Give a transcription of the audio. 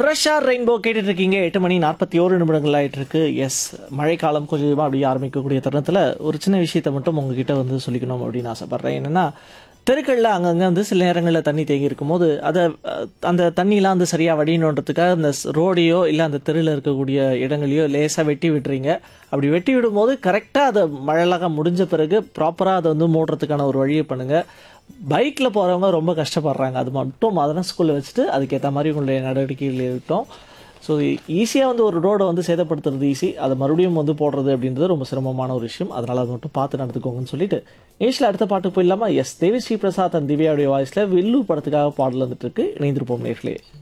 Russia rainbow கேட்டுட்டு இருக்கீங்க எட்டு மணி நாற்பத்தி ஓரு நிமிடங்கள் ஆயிட்டு இருக்கு எஸ் மழைக்காலம் கொஞ்சமாக அப்படி ஆரம்பிக்கக்கூடிய தருணத்தில் ஒரு சின்ன விஷயத்தை மட்டும் உங்ககிட்ட வந்து சொல்லிக்கணும் அப்படின்னு ஆசைப்பட்றேன் என்னன்னா தெருக்களில் அங்கங்கே வந்து சில நேரங்களில் தண்ணி தேங்கி இருக்கும்போது அதை அஹ், அந்த தண்ணிலாம் வந்து சரியாக வடியணுன்றதுக்காக அந்த ரோடையோ இல்லை அந்த தெருவில் இருக்கக்கூடிய இடங்களையோ லேசாக வெட்டி விட்டுறீங்க அப்படி வெட்டி விடும்போது கரெக்டாக அதை மழைலாம் முடிஞ்ச பிறகு ப்ராப்பராக அதை வந்து மூடுறதுக்கான ஒரு வழியை பண்ணுங்கள் பைக்கில் போகிறவங்க ரொம்ப கஷ்டப்படுறாங்க அது மட்டும் அதெல்லாம் ஸ்கூலில் வச்சுட்டு அதுக்கேற்ற மாதிரி உங்களுடைய நடவடிக்கைகள் இருக்கட்டும் ஸோ ஈஸியாக வந்து ஒரு ரோடை வந்து சேதப்படுத்துறது ஈஸி அதை மறுபடியும் வந்து போடுறது அப்படின்றது ரொம்ப சிரமமான ஒரு விஷயம் அதனால் அது மட்டும் பார்த்து நடந்துக்கோங்கன்னு சொல்லிட்டு இங்கிலீஷில் அடுத்த பாட்டு போயிடலாமா எஸ் தேவி ஸ்ரீ பிரசாத் அண்ட் திவ்யாவுடைய வாய்ஸில் வில்லு படத்துக்காக பாடல் வந்துட்டு இருக்கு இணைந்திருப்போம் நேர்களே